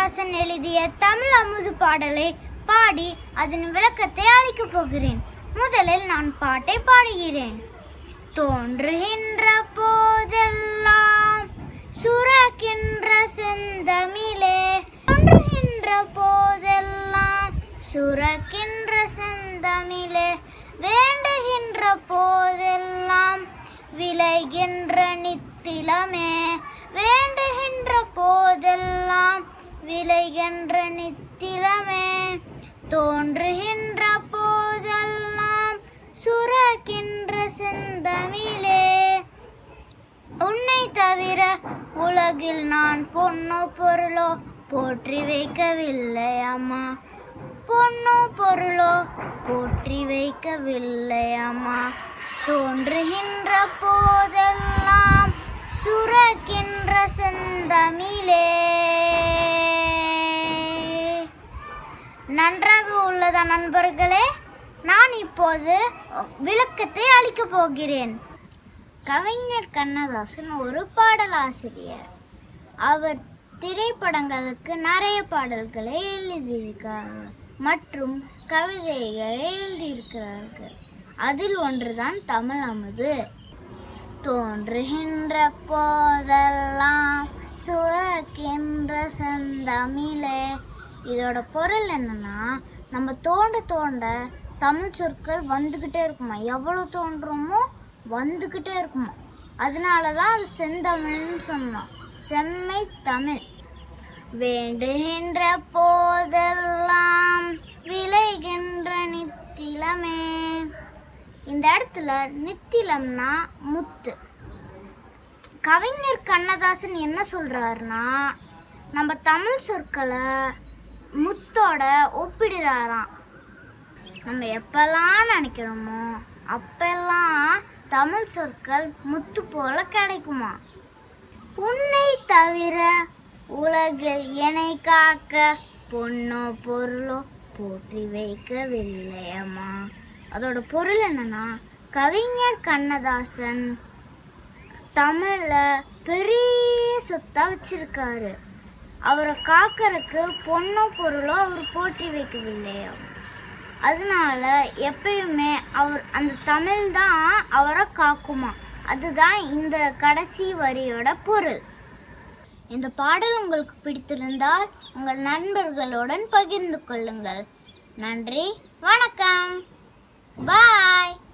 கண்ணதாசன் எழுதிய தமிழ் அமுது பாடலை பாடி அதன் விளக்கத்தை அளிக்கப் போகிறேன் முதலில் நான் பாட்டை பாடுகிறேன் தோன்றுகின்ற போதெல்லாம் சுரக்கின்ற செந்தமிழே தோன்றுகின்ற போதெல்லாம் சுரக்கின்ற செந்தமிழே வேண்டுகின்ற போதெல்லாம் விளைகின்ற நித்திலமே வேண்டுகின்ற போதெல்லாம் விளைகின்ற நித்திலமே தோன்றுகின்ற போதெல்லாம் சுரக்கின்ற செந்தமிழே உன்னை தவிர உலகில் நான் பொன்னோ பொருளோ போற்றி வைக்கவில்லை அம்மா பொன்னோ பொருளோ போற்றி வைக்கவில்லை அம்மா தோன்றுகின்ற போதெல்லாம் சுரக்கின்ற செந்தமிழே நன்றாக உள்ளதா நண்பர்களே நான் இப்போது விளக்கத்தை அளிக்கப் போகிறேன் கவிஞர் கண்ணதாசன் ஒரு பாடலாசிரியர் அவர் திரைப்படங்களுக்கு நிறைய பாடல்களை எழுதியிருக்கார் மற்றும் கவிதைகளை எழுதியிருக்கிறார்கள் அதில் ஒன்றுதான் தமிழ் அமுது தோன்றுகின்ற போதெல்லாம் சுரக்கின்ற செந்தமிழே இதோட பொருள் என்னன்னா நம்ம தோண்ட தோண்ட தமிழ் சொற்கள் வந்துக்கிட்டே இருக்குமா எவ்வளோ தோன்றோமோ வந்துக்கிட்டே இருக்குமா அதனால தான் அது செந்தமிழ்னு சொன்னோம் செம்மை தமிழ் வேண்டுகின்ற போதெல்லாம் விளைகின்ற நித்திலமே இந்த இடத்துல நித்திலம்னா முத்து கவிஞர் கண்ணதாசன் என்ன சொல்றாருன்னா நம்ம தமிழ் சொற்களை முத்தோட ஒப்பிடுறாராம் நம்ம எப்பெல்லாம் நினைக்கிறோமோ அப்பெல்லாம் தமிழ் சொற்கள் முத்து போல கிடைக்குமா உன்னை தவிர உலகில் என்னை காக்க பொண்ணோ பொருளோ போற்றி வைக்கவில்லை அம்மா அதோட பொருள் என்னன்னா கவிஞர் கண்ணதாசன் தமிழ்ல பெரிய சொத்தா வச்சிருக்காரு அவரை காக்கறதுக்கு பொண்ணோ பொருளோ அவர் போற்றி வைக்கவில்லையா அதனால எப்பயுமே அவர் அந்த தமிழ் தான் அவரை காக்குமா அதுதான் இந்த கடைசி வரியோட பொருள் இந்த பாடல் உங்களுக்கு பிடித்திருந்தால் உங்கள் நண்பர்களுடன் பகிர்ந்து கொள்ளுங்கள் நன்றி வணக்கம் பாய்